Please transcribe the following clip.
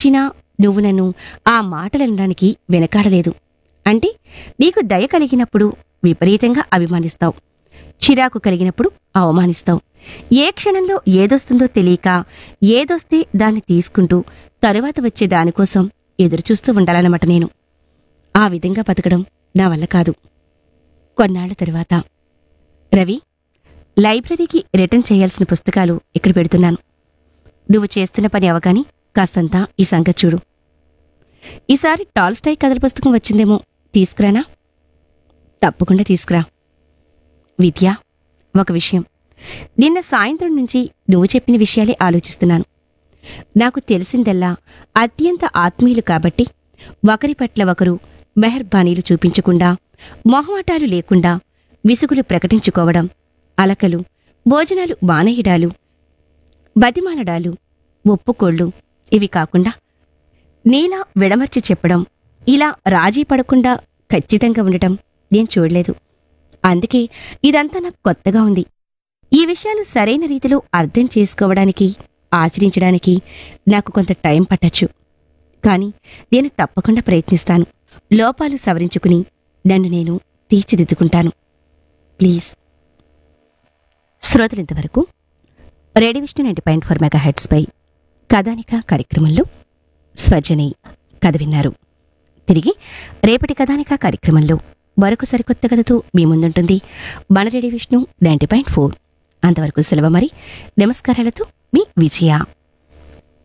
ఇచ్చినా నువ్వు నన్ను ఆ మాటలనడానికి వెనకాడలేదు అంటే నీకు దయ కలిగినప్పుడు విపరీతంగా అభిమానిస్తావు చిరాకు కలిగినప్పుడు అవమానిస్తావు ఏ క్షణంలో ఏదొస్తుందో తెలియక ఏదొస్తే దాన్ని తీసుకుంటూ తరువాత వచ్చే దానికోసం ఎదురుచూస్తూ ఉండాలన్నమాట నేను ఆ విధంగా బతకడం నా వల్ల కాదు కొన్నాళ్ల తరువాత రవి లైబ్రరీకి రిటర్న్ చేయాల్సిన పుస్తకాలు ఇక్కడ పెడుతున్నాను నువ్వు చేస్తున్న పని అవగాని కాస్తంతా ఈ సంగతి చూడు ఈసారి టాల్స్టాయ్ కథల పుస్తకం వచ్చిందేమో తీసుకురానా తప్పకుండా తీసుకురా విద్య ఒక విషయం నిన్న సాయంత్రం నుంచి నువ్వు చెప్పిన విషయాలే ఆలోచిస్తున్నాను నాకు తెలిసిందల్లా అత్యంత ఆత్మీయులు కాబట్టి ఒకరి పట్ల ఒకరు మెహర్బానీలు చూపించకుండా మొహమాటాలు లేకుండా విసుగులు ప్రకటించుకోవడం అలకలు భోజనాలు మానేయడాలు బతిమాలడాలు ఒప్పుకోళ్ళు ఇవి కాకుండా నీలా విడమర్చి చెప్పడం ఇలా రాజీ పడకుండా ఖచ్చితంగా ఉండటం నేను చూడలేదు అందుకే ఇదంతా నాకు కొత్తగా ఉంది ఈ విషయాలు సరైన రీతిలో అర్థం చేసుకోవడానికి ఆచరించడానికి నాకు కొంత టైం పట్టచ్చు కానీ నేను తప్పకుండా ప్రయత్నిస్తాను లోపాలు సవరించుకుని నన్ను నేను తీర్చిదిద్దుకుంటాను ప్లీజ్ శ్రోతలింతవరకు radio Vishnu ninety point four mega హెడ్స్పై కథానిక కార్యక్రమంలో స్వజని కథ విన్నారు తిరిగి రేపటి కథానిక కార్యక్రమంలో మరొక సరికొత్త కథతో మీ ముందుంటుంది మన radio Vishnu ninety point four అంతవరకు సెలవు మరి నమస్కారాలతో మీ విజయ